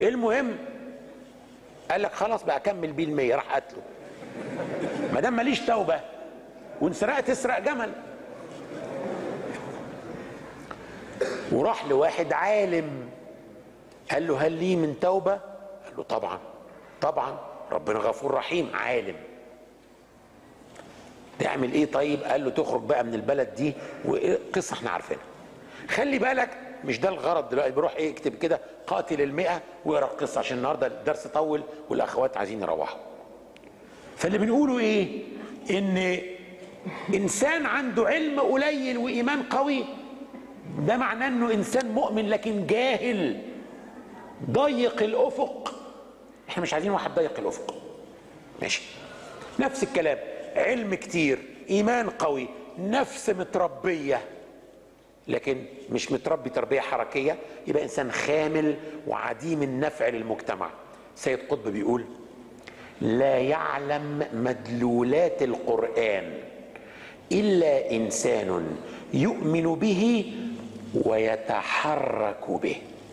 المهم قال لك خلاص بقى اكمل بيه المية راح قتله ما دام ماليش توبه وان سرقت اسرق جمل وراح لواحد عالم قال له هل لي من توبه قال له طبعا طبعا ربنا غفور رحيم عالم تعمل ايه طيب قال له تخرج بقى من البلد دي وقصه احنا عارفينها خلي بالك مش ده الغرض دلوقتي بروح ايه اكتب كده قاتل المئة واقرا القصه عشان النهارده الدرس طول والاخوات عايزين يروحوا فاللي بنقوله ايه ان انسان عنده علم قليل وايمان قوي ده معناه انه انسان مؤمن لكن جاهل ضيق الافق احنا مش عايزين واحد ضيق الافق ماشي نفس الكلام علم كتير ايمان قوي نفس متربيه لكن مش متربي تربيه حركيه يبقى انسان خامل وعديم النفع للمجتمع سيد قطب بيقول لا يعلم مدلولات القران الا انسان يؤمن به ويتحرك به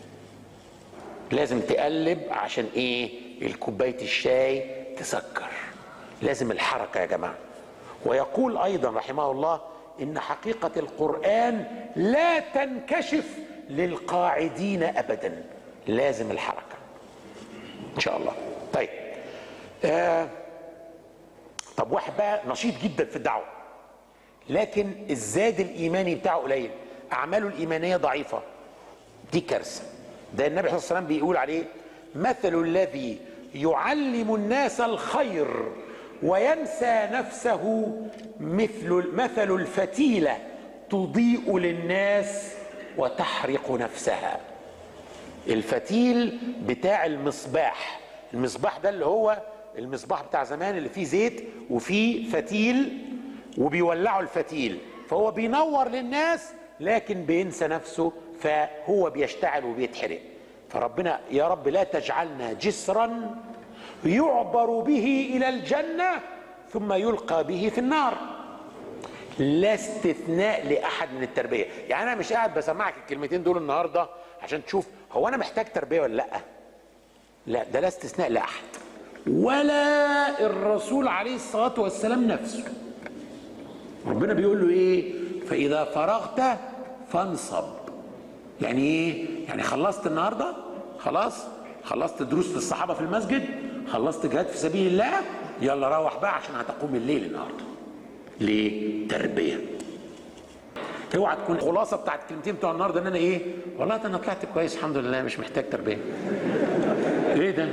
لازم تقلب عشان ايه الكوبايه الشاي تسكر لازم الحركه يا جماعه ويقول ايضا رحمه الله ان حقيقه القران لا تنكشف للقاعدين ابدا لازم الحركه ان شاء الله طيب آه طب واحد بقى نشيط جدا في الدعوه لكن الزاد الايماني بتاعه قليل اعماله الايمانيه ضعيفه دي كارثه ده النبي صلى الله عليه وسلم بيقول عليه مثل الذي يعلم الناس الخير وينسى نفسه مثل مثل الفتيله تضيء للناس وتحرق نفسها الفتيل بتاع المصباح المصباح ده اللي هو المصباح بتاع زمان اللي فيه زيت وفيه فتيل وبيولعوا الفتيل فهو بينور للناس لكن بينسى نفسه فهو بيشتعل وبيتحرق فربنا يا رب لا تجعلنا جسرا يعبر به الى الجنه ثم يلقى به في النار لا استثناء لاحد من التربيه يعني انا مش قاعد بسمعك الكلمتين دول النهارده عشان تشوف هو انا محتاج تربيه ولا لا لا ده لا استثناء لاحد ولا الرسول عليه الصلاه والسلام نفسه ربنا بيقول له ايه فاذا فرغت فانصب يعني ايه يعني خلصت النهارده خلاص خلصت دروس للصحابه في المسجد خلصت جهاد في سبيل الله يلا روح بقى عشان هتقوم الليل النهارده ليه تربيه اوعى تكون الخلاصه بتاعت الكلمتين بتوع النهارده ان انا ايه والله ده انا طلعت كويس الحمد لله مش محتاج تربيه ايه ده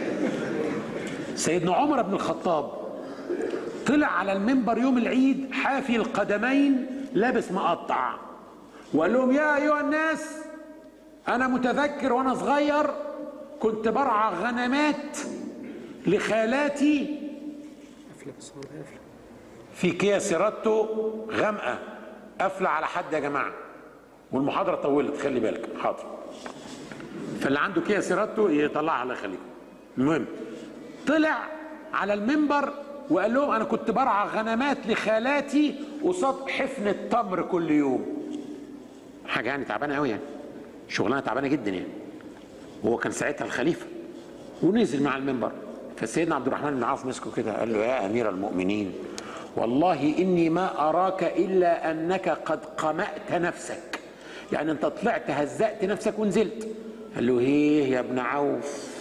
سيدنا عمر بن الخطاب طلع على المنبر يوم العيد حافي القدمين لابس مقطع وقال لهم يا ايها الناس انا متذكر وانا صغير كنت برعى غنمات لخالاتي في كيا سيراتو غامقه قافله على حد يا جماعه والمحاضره طولت خلي بالك حاضر فاللي عنده كيا سيراتو يطلعها على خليكم المهم طلع على المنبر وقال لهم انا كنت برعى غنمات لخالاتي قصاد حفن التمر كل يوم حاجه يعني تعبانه قوي يعني شغلانه تعبانه جدا يعني وهو كان ساعتها الخليفه ونزل مع المنبر فسيدنا عبد الرحمن بن عوف مسكه كده قال له يا امير المؤمنين والله اني ما اراك الا انك قد قمأت نفسك يعني انت طلعت هزأت نفسك ونزلت قال له ايه يا ابن عوف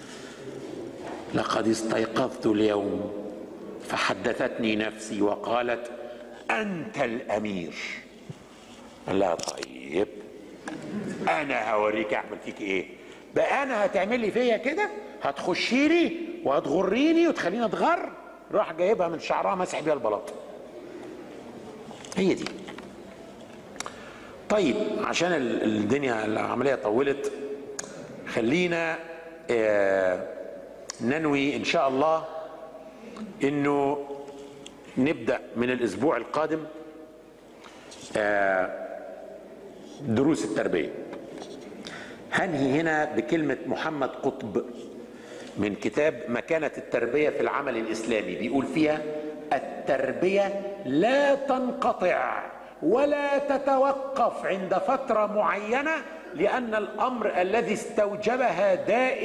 لقد استيقظت اليوم فحدثتني نفسي وقالت انت الامير قال لها طيب انا هوريك اعمل فيك ايه بقى انا هتعمل لي فيا كده هتخشي لي وهتغريني وتخليني اتغر راح جايبها من شعرها مسح بيها البلاط هي دي طيب عشان ال- الدنيا العمليه طولت خلينا آه ننوي ان شاء الله انه نبدا من الاسبوع القادم آه دروس التربيه هنهي هنا بكلمه محمد قطب من كتاب مكانه التربيه في العمل الاسلامي بيقول فيها التربيه لا تنقطع ولا تتوقف عند فتره معينه لان الامر الذي استوجبها دائم